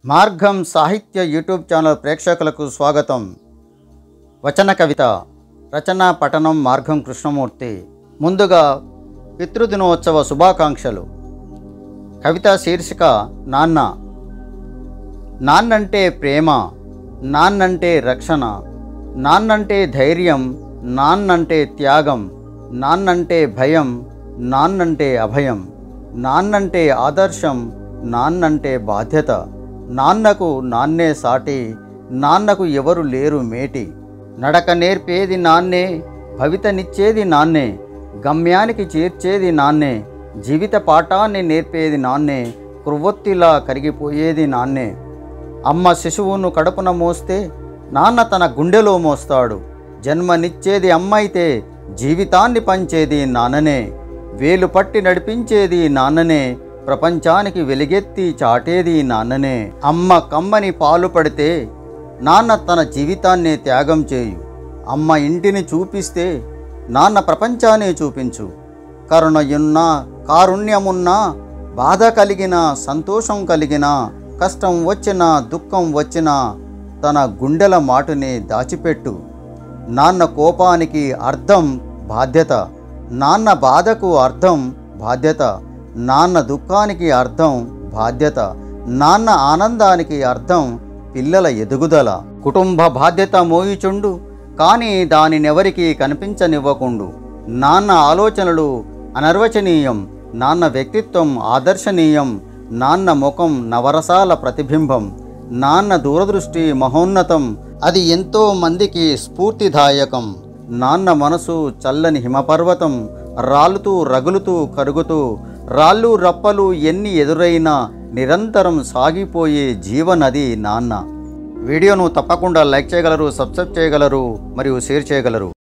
మార్గం సాహిత్య YouTube channel ప్రేక్షకులకు స్వాగతం వచన కవిత రచన పఠనం మార్గం కృష్ణమూర్తి ముందుగా పితృదినోత్సవ శుభాకాంక్షలు కవిత శీర్షిక నాన్న నాన్నంటే ప్రేమ నాన్నంటే రక్షణ నాన్నంటే ధైర్యం నాన్నంటే త్యాగం నాన్నంటే భయం నాన్నంటే అభయం నాన్నంటే ఆదర్శం నాన్నంటే బాధ్యత నాన్నకు నాన్నే సాటి నాన్నకు ఎవరు లేరు మేటి నడక నేర్పేది నాన్నే భవితనిచ్చేది నాన్నే గమ్యానికి చేర్చేది నాన్నే జీవిత పాఠాన్ని నేర్పేది నాన్నే కృవొత్తిలా కరిగిపోయేది నాన్నే అమ్మ శిశువును కడుపున మోస్తే నాన్న తన గుండెలో మోస్తాడు జన్మనిచ్చేది అమ్మ అయితే జీవితాన్ని పంచేది నాన్ననే వేలు పట్టి నడిపించేది నాన్ననే ప్రపంచానికి వెలుగెత్తి చాటేది నాన్ననే అమ్మ కమ్మని పాలు పడితే నాన్న తన జీవితాన్నే త్యాగం చేయు అమ్మ ఇంటిని చూపిస్తే నాన్న ప్రపంచాన్ని చూపించు కరుణయున్నా కారుణ్యమున్నా బాధ కలిగిన సంతోషం కలిగిన కష్టం వచ్చినా దుఃఖం వచ్చినా తన గుండెల మాటుని దాచిపెట్టు నాన్న కోపానికి అర్థం బాధ్యత నాన్న బాధకు అర్థం బాధ్యత నాన్న దుఃఖానికి అర్థం బాధ్యత నాన్న ఆనందానికి అర్థం పిల్లల ఎదుగుదల కుటుంబ బాధ్యత మోయిచుండు కానీ దానినెవరికి కనిపించనివ్వకుండు నాన్న ఆలోచనలు అనర్వచనీయం నాన్న వ్యక్తిత్వం ఆదర్శనీయం నాన్న ముఖం నవరసాల ప్రతిబింబం నాన్న దూరదృష్టి మహోన్నతం అది ఎంతో మందికి స్ఫూర్తిదాయకం నాన్న మనసు చల్లని హిమపర్వతం రాలుతూ రగులుతూ కరుగుతూ రాళ్ళు రప్పలు ఎన్ని ఎదురైనా నిరంతరం సాగిపోయే జీవనది నాన్న వీడియోను తప్పకుండా లైక్ చేయగలరు సబ్స్క్రైబ్ చేయగలరు మరియు షేర్ చేయగలరు